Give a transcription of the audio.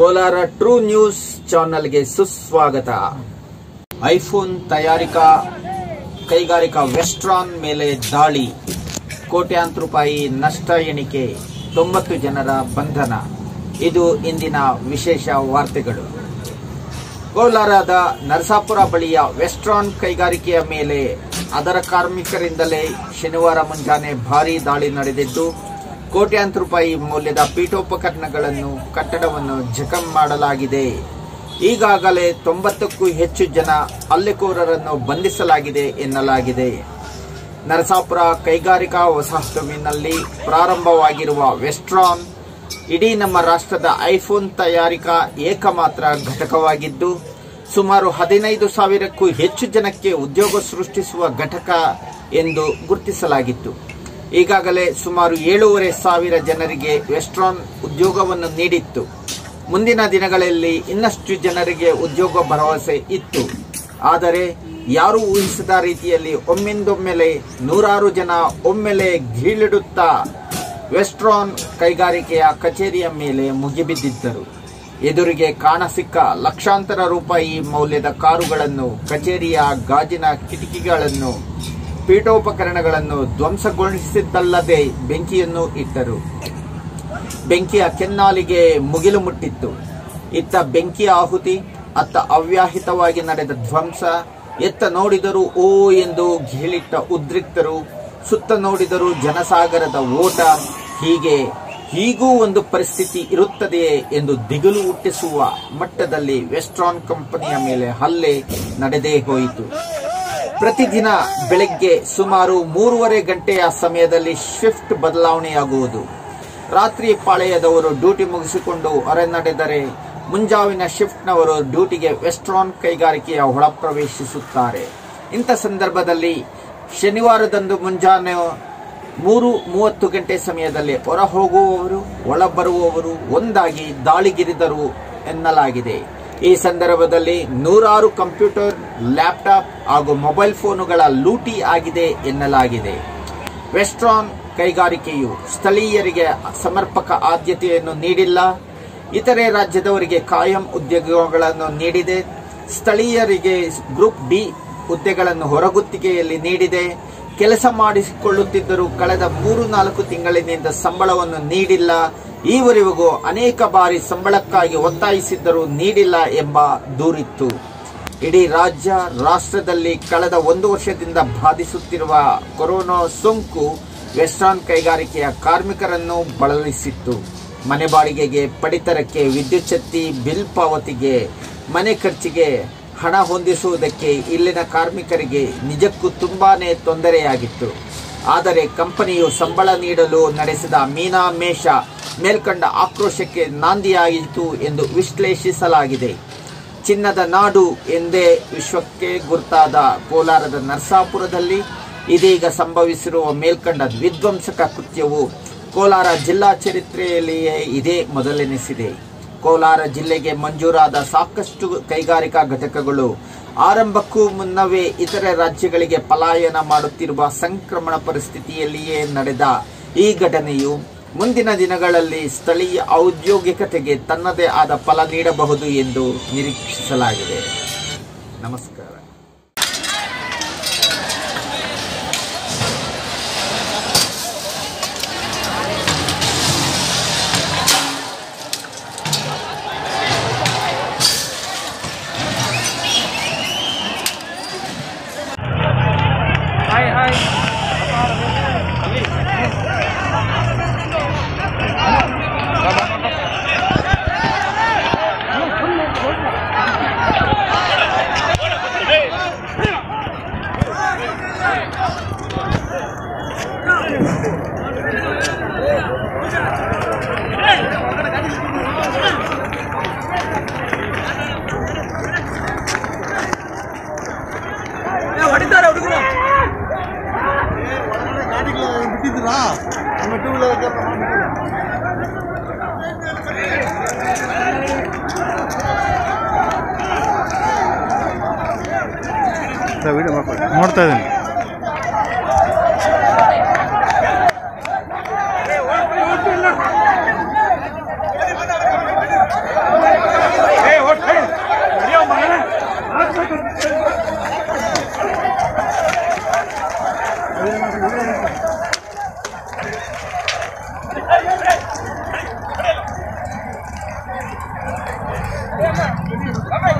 Kolar true news ಚಾನೆಲ್ಗೆ ಸುಸ್ವಾಗತ iPhone ತಯಾರಿಕಾ ಕೈಗಾರಿಕಾ ವೆಸ್ಟ್ರಾನ್ ಮೇಲೆ ದಾಳಿ ಕೋಟ್ಯಾಂತರ ರೂಪಾಯಿ ನಷ್ಟ ಎಣಿಕೆ ತೊಂಬತ್ತು ಜನರ ಬಂಧನ ಇದು ಇಂದಿನ ವಿಶೇಷ ವಾರ್ತೆಗಳು ಕೋಲಾರದ ನರಸಾಪುರ ಬಳಿಯ ವೆಸ್ಟ್ರಾನ್ ಕೈಗಾರಿಕೆಯ ಮೇಲೆ ಅದರ ಕಾರ್ಮಿಕರಿಂದಲೇ ಶನಿವಾರ ಮುಂಜಾನೆ ಭಾರೀ ದಾಳಿ ನಡೆದಿದ್ದು ಕೋಟ್ಯಾಂತರ ರೂಪಾಯಿ ಮೌಲ್ಯದ ಪೀಠೋಪಕರಣಗಳನ್ನು ಕಟ್ಟಡವನ್ನು ಜಖಂ ಮಾಡಲಾಗಿದೆ ಈಗಾಗಲೇ ತೊಂಬತ್ತಕ್ಕೂ ಹೆಚ್ಚು ಜನ ಹಲ್ಲೆಕೋರರನ್ನು ಬಂಧಿಸಲಾಗಿದೆ ಎನ್ನಲಾಗಿದೆ ನರಸಾಪುರ ಕೈಗಾರಿಕಾ ವಸಾಹತುವಿನಲ್ಲಿ ಪ್ರಾರಂಭವಾಗಿರುವ ವೆಸ್ಟ್ರಾನ್ ಇಡೀ ನಮ್ಮ ರಾಷ್ಟ್ರದ ಐಫೋನ್ ತಯಾರಿಕಾ ಏಕಮಾತ್ರ ಘಟಕವಾಗಿದ್ದು ಸುಮಾರು ಹದಿನೈದು ಸಾವಿರಕ್ಕೂ ಹೆಚ್ಚು ಜನಕ್ಕೆ ಉದ್ಯೋಗ ಸೃಷ್ಟಿಸುವ ಘಟಕ ಎಂದು ಗುರುತಿಸಲಾಗಿತ್ತು ಈಗಾಗಲೇ ಸುಮಾರು ಏಳೂವರೆ ಸಾವಿರ ಜನರಿಗೆ ವೆಸ್ಟ್ರಾನ್ ಉದ್ಯೋಗವನ್ನು ನೀಡಿತ್ತು ಮುಂದಿನ ದಿನಗಳಲ್ಲಿ ಇನ್ನಷ್ಟು ಜನರಿಗೆ ಉದ್ಯೋಗ ಭರವಸೆ ಇತ್ತು ಆದರೆ ಯಾರೂ ಊಹಿಸದ ರೀತಿಯಲ್ಲಿ ಒಮ್ಮಿಂದೊಮ್ಮೆಲೆ ನೂರಾರು ಜನ ಒಮ್ಮೆಲೆ ಗೀಳಿಡುತ್ತಾ ವೆಸ್ಟ್ರಾನ್ ಕೈಗಾರಿಕೆಯ ಕಚೇರಿಯ ಮೇಲೆ ಮುಗಿಬಿದ್ದಿದ್ದರು ಎದುರಿಗೆ ಕಾಣಸಿಕ್ಕ ಲಕ್ಷಾಂತರ ರೂಪಾಯಿ ಮೌಲ್ಯದ ಕಾರುಗಳನ್ನು ಕಚೇರಿಯ ಗಾಜಿನ ಕಿಟಕಿಗಳನ್ನು ಪೀಠೋಪಕರಣಗಳನ್ನು ಧ್ವಂಸಗೊಳಿಸಿದ್ದಲ್ಲದೆ ಬೆಂಕಿಯನ್ನು ಇಟ್ಟರು ಬೆಂಕಿಯ ಕೆನ್ನಾಲಿಗೆ ಮುಗಿಲು ಮುಟ್ಟಿತ್ತು ಇತ್ತ ಬೆಂಕಿಯ ಆಹುತಿ ಅತ್ತ ಅವ್ಯಾಹಿತವಾಗಿ ನಡೆದ ಧ್ವಂಸ ಎತ್ತ ನೋಡಿದರೂ ಓ ಎಂದು ಘೇಳಿಟ್ಟ ಉದ್ರಿಕ್ತರು ಸುತ್ತ ನೋಡಿದರೂ ಜನಸಾಗರದ ಓಟ ಹೀಗೆ ಹೀಗೂ ಒಂದು ಪರಿಸ್ಥಿತಿ ಇರುತ್ತದೆಯೇ ಎಂದು ದಿಗಿಲು ಹುಟ್ಟಿಸುವ ಮಟ್ಟದಲ್ಲಿ ವೆಸ್ಟ್ರಾನ್ ಕಂಪನಿಯ ಮೇಲೆ ಹಲ್ಲೆ ನಡೆದೇ ಹೋಯಿತು ಪ್ರತಿದಿನ ಬೆಳಗ್ಗೆ ಸುಮಾರು ಮೂರುವರೆ ಗಂಟೆಯ ಸಮಯದಲ್ಲಿ ಶಿಫ್ಟ್ ಬದಲಾವಣೆಯಾಗುವುದು ರಾತ್ರಿ ಪಾಳೆಯದವರು ಡ್ಯೂಟಿ ಮುಗಿಸಿಕೊಂಡು ಹೊರ ನಡೆದರೆ ಮುಂಜಾವಿನ ಶಿಫ್ಟ್ನವರು ಡ್ಯೂಟಿಗೆ ವೆಸ್ಟ್ರಾನ್ ಕೈಗಾರಿಕೆಯ ಒಳ ಪ್ರವೇಶಿಸುತ್ತಾರೆ ಇಂಥ ಸಂದರ್ಭದಲ್ಲಿ ಶನಿವಾರದಂದು ಮುಂಜಾನೆ ಮೂರು ಮೂವತ್ತು ಗಂಟೆ ಸಮಯದಲ್ಲಿ ಹೊರ ಹೋಗುವವರು ಒಳ ಬರುವವರು ಒಂದಾಗಿ ದಾಳಿಗಿರಿದರು ಎನ್ನಲಾಗಿದೆ ಈ ಸಂದರ್ಭದಲ್ಲಿ ನೂರಾರು ಕಂಪ್ಯೂಟರ್ ಲ್ಯಾಪ್ಟಾಪ್ ಹಾಗೂ ಮೊಬೈಲ್ ಫೋನುಗಳ ಲೂಟಿ ಆಗಿದೆ ಎನ್ನಲಾಗಿದೆ ವೆಸ್ಟ್ರಾನ್ ಕೈಗಾರಿಕೆಯು ಸ್ಥಳೀಯರಿಗೆ ಸಮರ್ಪಕ ಆದ್ಯತೆಯನ್ನು ನೀಡಿಲ್ಲ ಇತರೆ ರಾಜ್ಯದವರಿಗೆ ಕಾಯಂ ಉದ್ಯೋಗಗಳನ್ನು ನೀಡಿದೆ ಸ್ಥಳೀಯರಿಗೆ ಗ್ರೂಪ್ ಡಿ ಹುದ್ದೆಗಳನ್ನು ಹೊರಗುತ್ತಿಗೆಯಲ್ಲಿ ನೀಡಿದೆ ಕೆಲಸ ಮಾಡಿಸಿಕೊಳ್ಳುತ್ತಿದ್ದರೂ ಕಳೆದ ಮೂರು ನಾಲ್ಕು ತಿಂಗಳಿನಿಂದ ಸಂಬಳವನ್ನು ನೀಡಿಲ್ಲ ಈವರೆಗೂ ಅನೇಕ ಬಾರಿ ಸಂಬಳಕ್ಕಾಗಿ ಒತ್ತಾಯಿಸಿದ್ದರೂ ನೀಡಿಲ್ಲ ಎಂಬ ದೂರಿತ್ತು ಇಡೀ ರಾಜ್ಯ ರಾಷ್ಟ್ರದಲ್ಲಿ ಕಳೆದ ಒಂದು ವರ್ಷದಿಂದ ಬಾಧಿಸುತ್ತಿರುವ ಕೊರೋನಾ ಸೋಂಕು ವೆಸ್ಟ್ರಾನ್ ಕೈಗಾರಿಕೆಯ ಕಾರ್ಮಿಕರನ್ನು ಬಳಲಿಸಿತ್ತು ಮನೆ ಬಾಡಿಗೆಗೆ ಪಡಿತರಕ್ಕೆ ವಿದ್ಯುತ್ ಶಕ್ತಿ ಬಿಲ್ ಪಾವತಿಗೆ ಮನೆ ಖರ್ಚಿಗೆ ಹಣ ಹೊಂದಿಸುವುದಕ್ಕೆ ಇಲ್ಲಿನ ಕಾರ್ಮಿಕರಿಗೆ ನಿಜಕ್ಕೂ ತುಂಬಾನೇ ತೊಂದರೆಯಾಗಿತ್ತು ಆದರೆ ಕಂಪನಿಯು ಸಂಬಳ ನೀಡಲು ನಡೆಸಿದ ಮೀನಾಮೇಷ ಮೇಲ್ಕಂಡ ಆಕ್ರೋಶಕ್ಕೆ ನಾಂದಿಯಾಯಿತು ಎಂದು ವಿಶ್ಲೇಷಿಸಲಾಗಿದೆ ಚಿನ್ನದ ನಾಡು ಎಂದೇ ವಿಶ್ವಕ್ಕೆ ಗುರುತಾದ ಕೋಲಾರದ ನರಸಾಪುರದಲ್ಲಿ ಇದೀಗ ಸಂಭವಿಸಿರುವ ಮೇಲ್ಕಂಡ ವಿಧ್ವಂಸಕ ಕೃತ್ಯವು ಕೋಲಾರ ಜಿಲ್ಲಾ ಚರಿತ್ರೆಯಲ್ಲಿಯೇ ಇದೇ ಮೊದಲೆನಿಸಿದೆ ಕೋಲಾರ ಜಿಲ್ಲೆಗೆ ಮಂಜೂರಾದ ಸಾಕಷ್ಟು ಕೈಗಾರಿಕಾ ಘಟಕಗಳು ಆರಂಭಕ್ಕೂ ಮುನ್ನವೇ ಇತರೆ ರಾಜ್ಯಗಳಿಗೆ ಪಲಾಯನ ಮಾಡುತ್ತಿರುವ ಸಂಕ್ರಮಣ ಪರಿಸ್ಥಿತಿಯಲ್ಲಿಯೇ ನಡೆದ ಈ ಘಟನೆಯು ಮುಂದಿನ ದಿನಗಳಲ್ಲಿ ಸ್ಥಳೀಯ ಔದ್ಯೋಗಿಕತೆಗೆ ತನ್ನದೇ ಆದ ಫಲ ನೀಡಬಹುದು ಎಂದು ನಿರೀಕ್ಷಿಸಲಾಗಿದೆ ನಮಸ್ಕಾರ ಹಾಯ್ ಹಾಯ್ ಹೊಡಿತಾರೆ ಹುಡುಗರು ಗಾಡಿಗಳು ಬಿಟ್ಟಿದ್ದೀರಾ ನಮ್ಮ ಟೂ ವೀಲರ್ ವಿಡಿಯೋ ಮಾಡ್ಕೊಳ್ಳಿ ನೋಡ್ತಾ ಇದ್ದೀನಿ ಏ Bye-bye.